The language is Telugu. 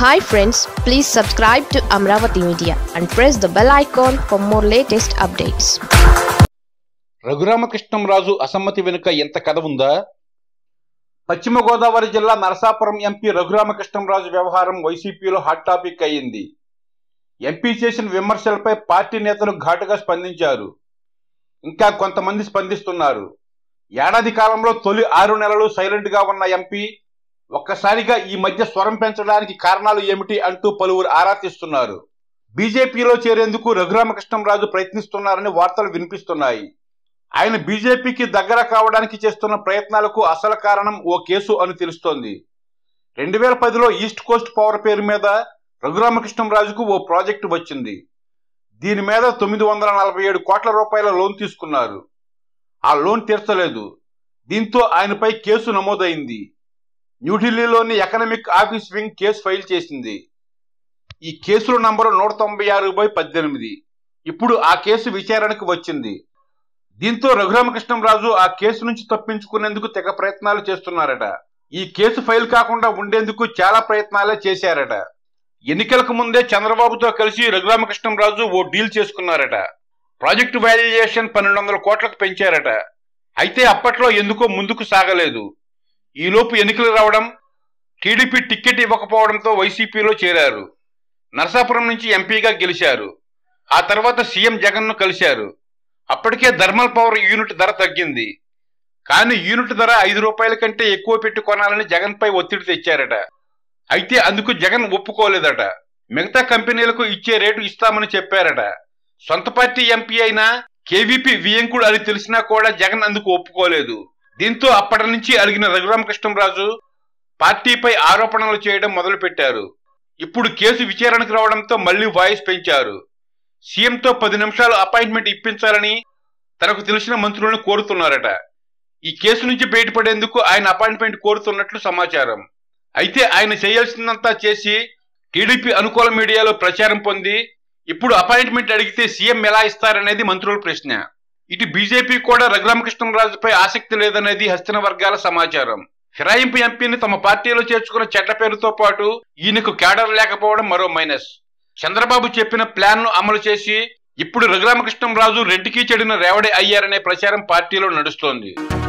hi friends please subscribe to Amaravati media and press the bell icon for more latest updates Raghuramakrishnamraju అసమ్మతి వెనుక ఎంత కథ ఉందా పశ్చిమ గోదావరి జిల్లా నరసాపురం ఎంపీ రఘురామకృష్ణంరాజు వ్యవహారం వైసీపీలో హాట్ టాపిక్ అయ్యింది ఎంపీ చేసిన విమర్శలపై పార్టీ నేతలు ఘాటుగా స్పందించారు ఇంకా కొంతమంది స్పందిస్తున్నారు ఏడాది కాలంలో తొలి ఆరు నెలలు సైలెంట్ గా ఉన్న ఎంపీ ఒక్కసారిగా ఈ మధ్య స్వరం పెంచడానికి కారణాలు ఏమిటి అంటూ పలువురు ఆరా తీస్తున్నారు బీజేపీలో చేరేందుకు రఘురామకృష్ణంరాజు ప్రయత్నిస్తున్నారని వార్తలు వినిపిస్తున్నాయి ఆయన బీజేపీకి దగ్గర కావడానికి చేస్తున్న ప్రయత్నాలకు అసలు కారణం ఓ కేసు అని తెలుస్తోంది రెండు వేల పదిలో ఈస్ట్ కోస్ట్ పవర్ పేరు మీద రఘురామకృష్ణంరాజుకు ఓ ప్రాజెక్టు వచ్చింది దీని మీద తొమ్మిది వందల నలభై ఏడు కోట్ల రూపాయల లోన్ తీసుకున్నారు ఆ లోన్ తీర్చలేదు దీంతో ఆయనపై కేసు నమోదైంది న్యూఢిల్లీలోని economic office wing case file చేసింది ఈ కేసుల నంబరు నూట తొంభై ఆరు బై పద్దెనిమిది ఇప్పుడు ఆ కేసు విచారణకు వచ్చింది దీంతో రఘురామకృష్ణంరాజు ఆ కేసు నుంచి తప్పించుకునేందుకు తెగ ప్రయత్నాలు చేస్తున్నారట ఈ కేసు ఫైల్ కాకుండా ఉండేందుకు చాలా ప్రయత్నాలే చేశారట ఎన్నికలకు ముందే చంద్రబాబుతో కలిసి రఘురామకృష్ణంరాజు ఓ డీల్ చేసుకున్నారట ప్రాజెక్టు వాల్యుయేషన్ పన్నెండు వందల కోట్లకు పెంచారట అయితే అప్పట్లో ఎందుకో ముందుకు సాగలేదు ఈలోపు ఎన్నికలు రావడం టీడీపీ టికెట్ ఇవ్వకపోవడంతో వైసీపీలో చేరారు నరసాపురం నుంచి ఎంపీగా గెలిచారు ఆ తర్వాత సీఎం జగన్ను కలిశారు అప్పటికే థర్మల్ పవర్ యూనిట్ ధర తగ్గింది కానీ యూనిట్ ధర ఐదు రూపాయల కంటే ఎక్కువ పెట్టి కొనాలని జగన్పై ఒత్తిడి తెచ్చారట అయితే అందుకు జగన్ ఒప్పుకోలేదట మిగతా కంపెనీలకు ఇచ్చే రేటు ఇస్తామని చెప్పారట సొంత పార్టీ ఎంపీ అయిన కేవీపీ వియంకుడు అని తెలిసినా కూడా జగన్ అందుకు ఒప్పుకోలేదు దీంతో అప్పటి నుంచి అడిగిన రఘురామకృష్ణంరాజు పార్టీపై ఆరోపణలు చేయడం మొదలుపెట్టారు ఇప్పుడు కేసు విచారణకు రావడంతో మళ్లీ వాయిస్ పెంచారు సీఎంతో పది నిమిషాలు అపాయింట్మెంట్ ఇప్పించాలని తనకు తెలిసిన మంత్రులను కోరుతున్నారట ఈ కేసు నుంచి బయటపడేందుకు ఆయన అపాయింట్మెంట్ కోరుతున్నట్లు సమాచారం అయితే ఆయన చేయాల్సిందంతా చేసి టీడీపీ అనుకూల మీడియాలో ప్రచారం పొంది ఇప్పుడు అపాయింట్మెంట్ అడిగితే సీఎం ఎలా ఇస్తారనేది మంత్రుల ప్రశ్న ఇటు బీజేపీ కూడా రఘురామకృష్ణరాజుపై ఆసక్తి లేదనేది హస్తిన వర్గాల సమాచారం ఫిరాయింపు ఎంపీని తమ పార్టీలో చేర్చుకున్న చెడ్డ పేరుతో పాటు ఈయనకు కేడర్ లేకపోవడం మరో మైనస్ చంద్రబాబు చెప్పిన ప్లాన్ ను అమలు చేసి ఇప్పుడు రఘురామకృష్ణంరాజు రెంటికి చెడిన రేవడి అయ్యారనే ప్రచారం పార్టీలో నడుస్తోంది